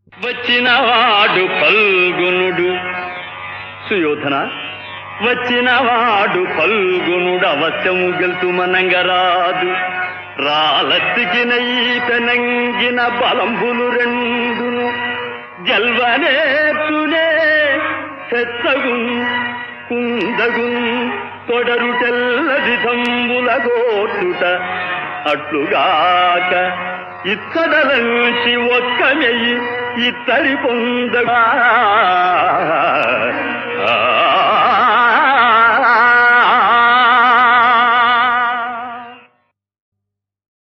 వచ్చినవాడు పల్గునుడు సుయోధన వచ్చినవాడు పల్గునుడు అవశ్యము గెలుతు మనంగరాదు రాలత్తికిన ఈ పెనంగిన బలంబులు రెండును జల్వనేర్చునే చెత్తగున్ కుందగున్ తొడరు తెల్లది తంబుల గోటుట అట్లుగాక ఇత్తడలంచి ఒక్క మెయ్యి ఇత్తడి పొందగా